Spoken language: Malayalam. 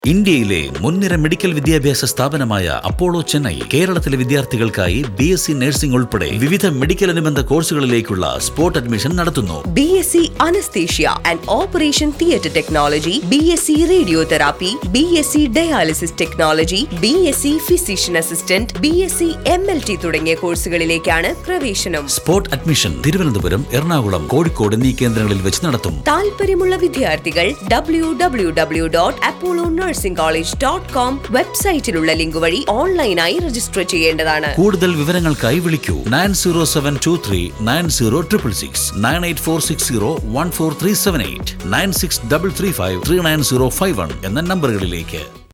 ഇന്ത്യയിലെ മുൻനിര മെഡിക്കൽ വിദ്യാഭ്യാസ സ്ഥാപനമായ അപ്പോളോ ചെന്നൈ കേരളത്തിലെ വിദ്യാർത്ഥികൾക്കായി ബി എസ് സി നഴ്സിംഗ് ഉൾപ്പെടെ വിവിധ മെഡിക്കൽ അനുബന്ധ കോഴ്സുകളിലേക്കുള്ള സ്പോട്ട് അഡ്മിഷൻ നടത്തുന്നു BSc Anesthesia and Operation Theatre Technology, BSc Radiotherapy, BSc Dialysis Technology, BSc Physician Assistant, BSc MLT തുടങ്ങിയ കോഴ്സുകളിലേക്കാണ് പ്രവേശനം സ്പോട്ട് അഡ്മിഷൻ തിരുവനന്തപുരം എറണാകുളം കോഴിക്കോട് എന്നീ കേന്ദ്രങ്ങളിൽ വെച്ച് നടത്തും താല്പര്യമുള്ള വിദ്യാർത്ഥികൾ W W W dot Apollo nursing college dot com വെബ്സൈറ്റിലുള്ള ലിങ്ക് വഴി ഓൺലൈനായി രജിസ്റ്റർ ചെയ്യേണ്ടതാണ് കൂടുതൽ വിവരങ്ങൾക്കായി വിളിക്കൂ nine zero seven two three nine zero triple six nine eight four six zero one four three seven eight nine six double three five three nine zero five one എന്ന നമ്പറുകളിലേക്ക്